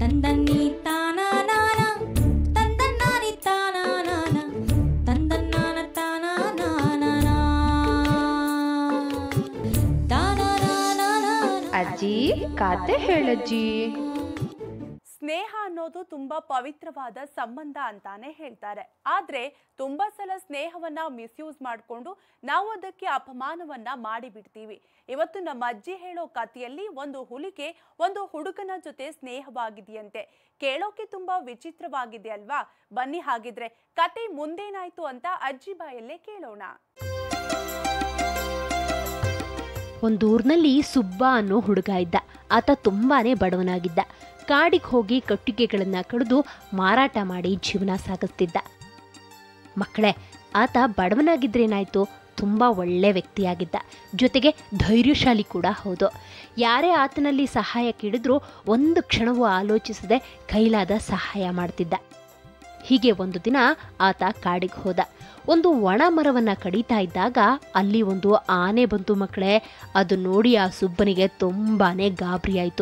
ತಂದನ್ನಿ ತಾನಾನ ತಂದನ್ನಾನಿ ತಾನಾನ ತಂದನ್ನಾನ ತಾನಾನ ತಾನಾನ ಅಜ್ಜಿ ಕಾತೆ ಹೇಳಜ್ಜಿ ಸ್ನೇಹ ಅನ್ನೋದು ತುಂಬಾ ಪವಿತ್ರವಾದ ಸಂಬಂಧ ಅಂತಾನೆ ಹೇಳ್ತಾರೆ ಆದ್ರೆ ತುಂಬಾ ಸಲ ಸ್ನೇಹವನ್ನ ಮಿಸ್ಯೂಸ್ ಮಾಡಿಕೊಂಡು ನಾವು ಅದಕ್ಕೆ ಅಪಮಾನವನ್ನ ಮಾಡಿಬಿಡ್ತೀವಿ ಇವತ್ತು ನಮ್ಮ ಅಜ್ಜಿ ಹೇಳೋ ಕಥೆಯಲ್ಲಿ ಒಂದು ಹುಲಿಗೆ ಒಂದು ಹುಡುಗನ ಜೊತೆ ಸ್ನೇಹವಾಗಿದೆಯಂತೆ ಕೇಳೋಕೆ ತುಂಬಾ ವಿಚಿತ್ರವಾಗಿದೆ ಅಲ್ವಾ ಬನ್ನಿ ಹಾಗಿದ್ರೆ ಕತೆ ಮುಂದೇನಾಯ್ತು ಅಂತ ಅಜ್ಜಿ ಬಾಯಲ್ಲೇ ಕೇಳೋಣ ಒಂದೂರ್ನಲ್ಲಿ ಸುಬ್ಬ ಅನ್ನೋ ಹುಡುಗ ಇದ್ದ ಆತ ತುಂಬಾನೇ ಬಡವನಾಗಿದ್ದ ಕಾಡಿಗೆ ಹೋಗಿ ಕಟ್ಟಿಗೆಗಳನ್ನ ಕಡಿದು ಮಾರಾಟ ಮಾಡಿ ಜೀವನ ಸಾಗಿಸ್ತಿದ್ದ ಮಕ್ಕಳೇ ಆತ ಬಡವನಾಗಿದ್ರೇನಾಯ್ತು ತುಂಬ ಒಳ್ಳೆ ವ್ಯಕ್ತಿಯಾಗಿದ್ದ ಜೊತೆಗೆ ಧೈರ್ಯಶಾಲಿ ಕೂಡ ಹೌದು ಯಾರೇ ಆತನಲ್ಲಿ ಸಹಾಯ ಕೇಳಿದ್ರೂ ಒಂದು ಕ್ಷಣವೂ ಆಲೋಚಿಸದೆ ಕೈಲಾದ ಸಹಾಯ ಮಾಡ್ತಿದ್ದ ಹೀಗೆ ಒಂದು ದಿನ ಆತ ಕಾಡಿಗೆ ಹೋದ ಒಂದು ಒಣ ಮರವನ್ನ ಕಡಿತಾ ಇದ್ದಾಗ ಅಲ್ಲಿ ಒಂದು ಆನೆ ಬಂತು ಮಕ್ಕಳೇ ಅದು ನೋಡಿ ಆ ಸುಬ್ಬನಿಗೆ ತುಂಬಾನೇ ಗಾಬರಿ ಆಯ್ತು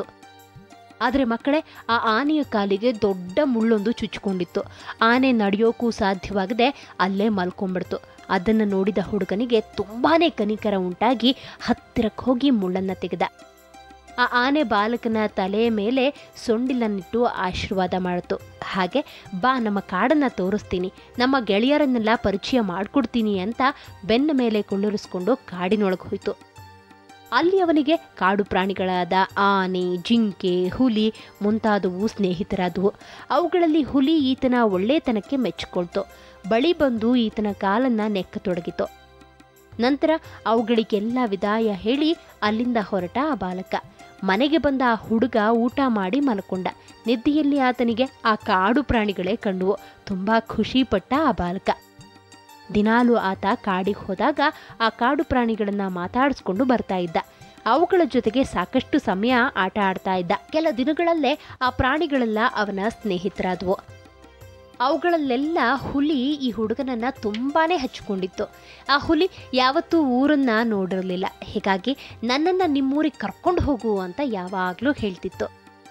ಆದರೆ ಮಕ್ಕಳೇ ಆ ಆನೆಯ ಕಾಲಿಗೆ ದೊಡ್ಡ ಮುಳ್ಳೊಂದು ಚುಚ್ಕೊಂಡಿತ್ತು ಆನೆ ನಡೆಯೋಕ್ಕೂ ಸಾಧ್ಯವಾಗದೆ ಅಲ್ಲೇ ಮಲ್ಕೊಂಡ್ಬಿಡ್ತು ಅದನ್ನು ನೋಡಿದ ಹುಡುಗನಿಗೆ ತುಂಬಾನೇ ಕನಿಕರ ಉಂಟಾಗಿ ಹತ್ತಿರಕ್ಕೆ ಹೋಗಿ ಮುಳ್ಳನ್ನ ತೆಗೆದ ಆ ಆನೆ ಬಾಲಕನ ತಲೆಯ ಮೇಲೆ ಸೊಂಡಿಲನ್ನಿಟ್ಟು ಆಶೀರ್ವಾದ ಮಾಡಿತು ಹಾಗೆ ಬಾ ನಮ್ಮ ಕಾಡನ್ನ ತೋರಿಸ್ತೀನಿ ನಮ್ಮ ಗೆಳೆಯರನ್ನೆಲ್ಲ ಪರಿಚಯ ಮಾಡಿಕೊಡ್ತೀನಿ ಅಂತ ಬೆನ್ನ ಮೇಲೆ ಕೊಳ್ಳಿರಿಸ್ಕೊಂಡು ಕಾಡಿನೊಳಗೆ ಹೋಯ್ತು ಅಲ್ಲಿ ಅವನಿಗೆ ಕಾಡು ಪ್ರಾಣಿಗಳಾದ ಆನೆ ಜಿಂಕೆ ಹುಲಿ ಮುಂತಾದವು ಸ್ನೇಹಿತರಾದವು ಅವುಗಳಲ್ಲಿ ಹುಲಿ ಈತನ ಒಳ್ಳೆತನಕ್ಕೆ ಮೆಚ್ಚಿಕೊಳ್ತು ಬಳಿ ಬಂದು ಈತನ ಕಾಲನ್ನ ನೆಕ್ಕತೊಡಗಿತು ನಂತರ ಅವುಗಳಿಗೆಲ್ಲ ವಿದಾಯ ಹೇಳಿ ಅಲ್ಲಿಂದ ಹೊರಟ ಆ ಬಾಲಕ ಮನೆಗೆ ಬಂದ ಆ ಹುಡುಗ ಊಟ ಮಾಡಿ ಮಲ್ಕೊಂಡ ನಿದ್ದೆಯಲ್ಲಿ ಆತನಿಗೆ ಆ ಕಾಡು ಪ್ರಾಣಿಗಳೇ ಕಂಡುವು ತುಂಬಾ ಖುಷಿ ಪಟ್ಟ ಆ ಬಾಲಕ ದಿನಾಲು ಆತ ಕಾಡಿಗೆ ಹೋದಾಗ ಆ ಕಾಡು ಪ್ರಾಣಿಗಳನ್ನ ಮಾತಾಡಿಸ್ಕೊಂಡು ಬರ್ತಾ ಇದ್ದ ಅವುಗಳ ಜೊತೆಗೆ ಸಾಕಷ್ಟು ಸಮಯ ಆಟ ಆಡ್ತಾ ಇದ್ದ ಕೆಲ ದಿನಗಳಲ್ಲೇ ಆ ಪ್ರಾಣಿಗಳೆಲ್ಲ ಅವನ ಸ್ನೇಹಿತರಾದವು ಅವುಗಳಲ್ಲೆಲ್ಲ ಹುಲಿ ಈ ಹುಡುಗನನ್ನ ತುಂಬಾನೇ ಹಚ್ಕೊಂಡಿತ್ತು ಆ ಹುಲಿ ಯಾವತ್ತೂ ಊರನ್ನ ನೋಡಿರಲಿಲ್ಲ ಹೀಗಾಗಿ ನನ್ನನ್ನ ನಿಮ್ಮೂರಿಗೆ ಕರ್ಕೊಂಡು ಹೋಗು ಅಂತ ಯಾವಾಗಲೂ ಹೇಳ್ತಿತ್ತು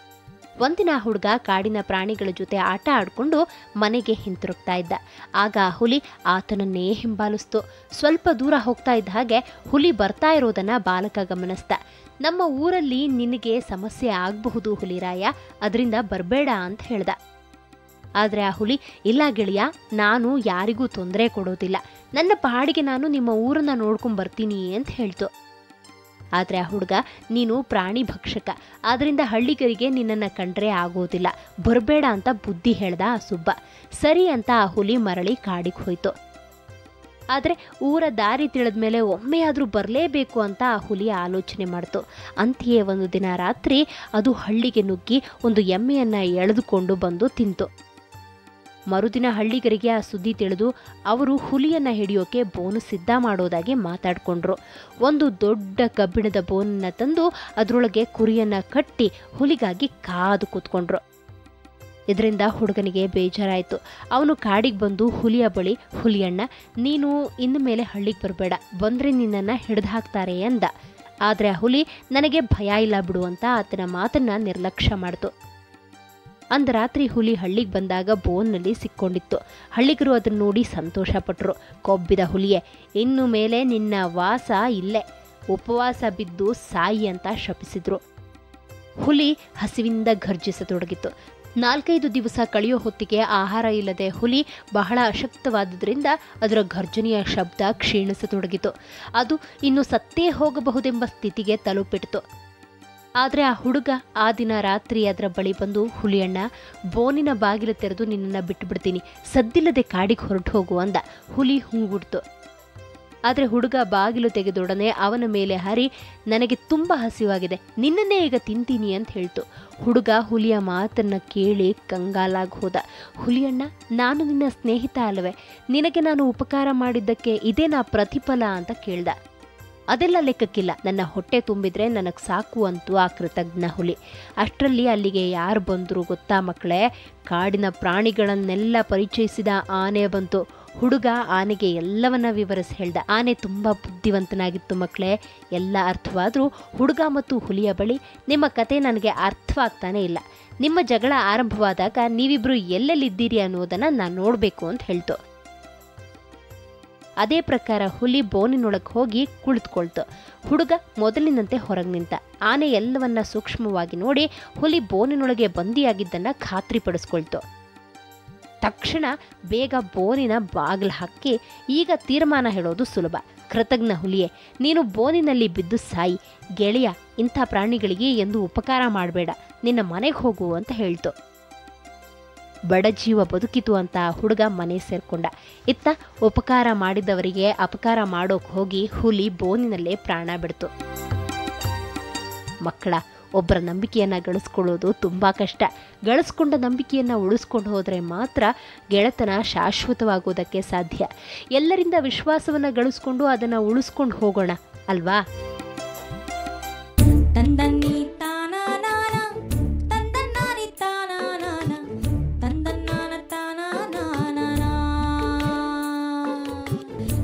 ಒಂದಿನ ಆ ಹುಡುಗ ಕಾಡಿನ ಪ್ರಾಣಿಗಳ ಜೊತೆ ಆಟ ಆಡ್ಕೊಂಡು ಮನೆಗೆ ಹಿಂತಿರುಗ್ತಾ ಇದ್ದ ಆಗ ಆ ಹುಲಿ ಆತನನ್ನೇ ಹಿಂಬಾಲಿಸ್ತು ಸ್ವಲ್ಪ ದೂರ ಹೋಗ್ತಾ ಇದ್ದ ಹಾಗೆ ಹುಲಿ ಬರ್ತಾ ಇರೋದನ್ನ ಬಾಲಕ ಗಮನಿಸ್ದ ನಮ್ಮ ಊರಲ್ಲಿ ನಿನಗೆ ಸಮಸ್ಯೆ ಆಗಬಹುದು ಹುಲಿರಾಯ ಅದರಿಂದ ಬರಬೇಡ ಅಂತ ಹೇಳ್ದ ಆದರೆ ಆ ಹುಲಿ ಇಲ್ಲ ಗೆಳೆಯ ನಾನು ಯಾರಿಗೂ ತೊಂದರೆ ಕೊಡೋದಿಲ್ಲ ನನ್ನ ಪಾಡಿಗೆ ನಾನು ನಿಮ್ಮ ಊರನ್ನ ನೋಡ್ಕೊಂಡ್ ಬರ್ತೀನಿ ಅಂತ ಹೇಳ್ತು ಆದರೆ ಆ ಹುಡುಗ ನೀನು ಪ್ರಾಣಿ ಭಕ್ಷಕ ಆದ್ರಿಂದ ಹಳ್ಳಿಗರಿಗೆ ನಿನ್ನನ್ನು ಕಂಡ್ರೆ ಆಗೋದಿಲ್ಲ ಬರಬೇಡ ಅಂತ ಬುದ್ಧಿ ಹೇಳ್ದ ಆ ಸುಬ್ಬ ಸರಿ ಅಂತ ಆ ಹುಲಿ ಮರಳಿ ಕಾಡಿಗೆ ಹೋಯ್ತು ಆದರೆ ಊರ ದಾರಿ ತಿಳಿದ್ಮೇಲೆ ಒಮ್ಮೆಯಾದರೂ ಬರಲೇಬೇಕು ಅಂತ ಆ ಹುಲಿ ಆಲೋಚನೆ ಮಾಡ್ತು ಅಂತೆಯೇ ಒಂದು ದಿನ ರಾತ್ರಿ ಅದು ಹಳ್ಳಿಗೆ ನುಗ್ಗಿ ಒಂದು ಎಮ್ಮೆಯನ್ನ ಎಳೆದುಕೊಂಡು ಬಂದು ತಿಂತು ಮರುದಿನ ಹಳ್ಳಿಗರಿಗೆ ಆ ಸುದ್ದಿ ತಿಳಿದು ಅವರು ಹುಲಿಯನ್ನ ಹಿಡಿಯೋಕೆ ಬೋನು ಸಿದ್ಧ ಮಾಡೋದಾಗಿ ಮಾತಾಡ್ಕೊಂಡ್ರು ಒಂದು ದೊಡ್ಡ ಕಬ್ಬಿಣದ ಬೋನನ್ನ ತಂದು ಅದರೊಳಗೆ ಕುರಿಯನ್ನ ಕಟ್ಟಿ ಹುಲಿಗಾಗಿ ಕಾದು ಕೂತ್ಕೊಂಡ್ರು ಇದರಿಂದ ಹುಡುಗನಿಗೆ ಬೇಜಾರಾಯಿತು ಅವನು ಕಾಡಿಗೆ ಬಂದು ಹುಲಿಯ ಬಳಿ ಹುಲಿಯಣ್ಣ ನೀನು ಇನ್ನು ಮೇಲೆ ಹಳ್ಳಿಗೆ ಬರಬೇಡ ಬಂದ್ರೆ ನಿನ್ನನ್ನ ಹಿಡಿದು ಹಾಕ್ತಾರೆ ಅಂದ ಆದರೆ ಆ ಹುಲಿ ನನಗೆ ಭಯ ಇಲ್ಲ ಬಿಡು ಅಂತ ಆತನ ಮಾತನ್ನ ನಿರ್ಲಕ್ಷ್ಯ ಮಾಡಿತು ಅಂದ ರಾತ್ರಿ ಹುಲಿ ಹಳ್ಳಿಗೆ ಬಂದಾಗ ಬೋನ್ನಲ್ಲಿ ಸಿಕ್ಕೊಂಡಿತ್ತು ಹಳ್ಳಿಗರು ಅದನ್ನ ನೋಡಿ ಸಂತೋಷಪಟ್ಟರು ಕೊಬ್ಬಿದ ಹುಲಿಯೇ ಇನ್ನು ಮೇಲೆ ನಿನ್ನ ವಾಸ ಇಲ್ಲೇ ಉಪವಾಸ ಬಿದ್ದು ಸಾಯಿ ಅಂತ ಶಪಿಸಿದ್ರು ಹುಲಿ ಹಸಿವಿಂದ ಘರ್ಜಿಸತೊಡಗಿತು ನಾಲ್ಕೈದು ದಿವಸ ಕಳೆಯೋ ಹೊತ್ತಿಗೆ ಆಹಾರ ಇಲ್ಲದೆ ಹುಲಿ ಬಹಳ ಅಶಕ್ತವಾದುದರಿಂದ ಅದರ ಘರ್ಜನೆಯ ಶಬ್ದ ಕ್ಷೀಣಿಸತೊಡಗಿತು ಅದು ಇನ್ನು ಸತ್ತೇ ಹೋಗಬಹುದೆಂಬ ಸ್ಥಿತಿಗೆ ತಲುಪಿಟ್ಟಿತು ಆದರೆ ಆ ಹುಡುಗ ಆ ದಿನ ರಾತ್ರಿ ಅದರ ಬಳಿ ಬಂದು ಹುಲಿಯಣ್ಣ ಬೋನಿನ ಬಾಗಿಲು ತೆರೆದು ನಿನ್ನನ್ನು ಬಿಟ್ಟುಬಿಡ್ತೀನಿ ಸದ್ದಿಲ್ಲದೆ ಕಾಡಿಗೆ ಹೊರಟು ಹೋಗು ಅಂದ ಹುಲಿ ಹೂಗುಡ್ತು ಆದರೆ ಹುಡುಗ ಬಾಗಿಲು ತೆಗೆದೊಡನೆ ಅವನ ಮೇಲೆ ಹಾರಿ ನನಗೆ ತುಂಬ ಹಸಿವಾಗಿದೆ ನಿನ್ನನ್ನೇ ಈಗ ತಿಂತೀನಿ ಅಂತ ಹೇಳ್ತು ಹುಡುಗ ಹುಲಿಯ ಮಾತನ್ನ ಕೇಳಿ ಕಂಗಾಲಾಗಿ ಹೋದ ಹುಲಿಯಣ್ಣ ನಾನು ನಿನ್ನ ಸ್ನೇಹಿತ ಅಲ್ಲವೇ ನಿನಗೆ ನಾನು ಉಪಕಾರ ಮಾಡಿದ್ದಕ್ಕೆ ಇದೇನಾ ಪ್ರತಿಫಲ ಅಂತ ಕೇಳ್ದ ಅದೆಲ್ಲ ಲೆಕ್ಕಕ್ಕಿಲ್ಲ ನನ್ನ ಹೊಟ್ಟೆ ತುಂಬಿದ್ರೆ ನನಗೆ ಸಾಕು ಅಂತು ಆ ಕೃತಜ್ಞ ಹುಲಿ ಅಷ್ಟರಲ್ಲಿ ಅಲ್ಲಿಗೆ ಯಾರು ಬಂದರು ಗೊತ್ತಾ ಮಕ್ಕಳೇ ಕಾಡಿನ ಪ್ರಾಣಿಗಳನ್ನೆಲ್ಲ ಪರಿಚಯಿಸಿದ ಆನೆ ಬಂತು ಹುಡುಗ ಆನೆಗೆ ಎಲ್ಲವನ್ನ ವಿವರಿಸಿ ಹೇಳ್ದ ಆನೆ ತುಂಬಾ ಬುದ್ಧಿವಂತನಾಗಿತ್ತು ಮಕ್ಕಳೇ ಎಲ್ಲ ಅರ್ಥವಾದ್ರೂ ಹುಡುಗ ಮತ್ತು ಹುಲಿಯ ಬಳಿ ನಿಮ್ಮ ಕತೆ ನನಗೆ ಅರ್ಥವಾಗ್ತಾನೆ ಇಲ್ಲ ನಿಮ್ಮ ಜಗಳ ಆರಂಭವಾದಾಗ ನೀವಿಬ್ರು ಎಲ್ಲೆಲ್ಲಿದ್ದೀರಿ ಅನ್ನೋದನ್ನ ನಾನು ನೋಡಬೇಕು ಅಂತ ಹೇಳ್ತು ಅದೇ ಪ್ರಕಾರ ಹುಲಿ ಬೋನಿನೊಳಗೆ ಹೋಗಿ ಕುಳಿತುಕೊಳ್ತು ಹುಡುಗ ಮೊದಲಿನಂತೆ ಹೊರಗೆ ನಿಂತ ಆನೆ ಎಲ್ಲವನ್ನ ಸೂಕ್ಷ್ಮವಾಗಿ ನೋಡಿ ಹುಲಿ ಬೋನಿನೊಳಗೆ ಬಂದಿಯಾಗಿದ್ದನ್ನ ಖಾತ್ರಿಪಡಿಸ್ಕೊಳ್ತು ತಕ್ಷಣ ಬೇಗ ಬೋನಿನ ಬಾಗಿಲು ಹಾಕಿ ಈಗ ತೀರ್ಮಾನ ಹೇಳೋದು ಸುಲಭ ಕೃತಜ್ಞ ಹುಲಿಯೇ ನೀನು ಬೋನಿನಲ್ಲಿ ಬಿದ್ದು ಸಾಯಿ ಗೆಳೆಯ ಇಂಥ ಪ್ರಾಣಿಗಳಿಗೆ ಎಂದು ಉಪಕಾರ ಮಾಡಬೇಡ ನಿನ್ನ ಮನೆಗೆ ಹೋಗು ಅಂತ ಹೇಳ್ತು ಬಡ ಜೀವ ಬದುಕಿತು ಅಂತ ಹುಡುಗ ಮನೆ ಸೇರ್ಕೊಂಡ ಇತ್ತ ಉಪಕಾರ ಮಾಡಿದವರಿಗೆ ಅಪಕಾರ ಮಾಡೋಕ್ ಹೋಗಿ ಹುಲಿ ಬೋನಿನಲ್ಲೇ ಪ್ರಾಣ ಬಿಡ್ತು ಮಕ್ಕಳ ಒಬ್ಬರ ನಂಬಿಕೆಯನ್ನ ಗಳಿಸ್ಕೊಳ್ಳೋದು ತುಂಬಾ ಕಷ್ಟ ಗಳಿಸ್ಕೊಂಡ ನಂಬಿಕೆಯನ್ನ ಉಳಿಸ್ಕೊಂಡು ಹೋದ್ರೆ ಮಾತ್ರ ಗೆಳೆತನ ಶಾಶ್ವತವಾಗೋದಕ್ಕೆ ಸಾಧ್ಯ ಎಲ್ಲರಿಂದ ವಿಶ್ವಾಸವನ್ನ ಗಳಿಸ್ಕೊಂಡು ಅದನ್ನ ಉಳಿಸ್ಕೊಂಡು ಹೋಗೋಣ ಅಲ್ವಾ ತಂದನ್ನಿ ತಾನಾನಾನ ತಂದನ್ನಾನಿ ತಾನಾನಾನ ತಂದನ್ನಾನ ತಾನಾನಾನ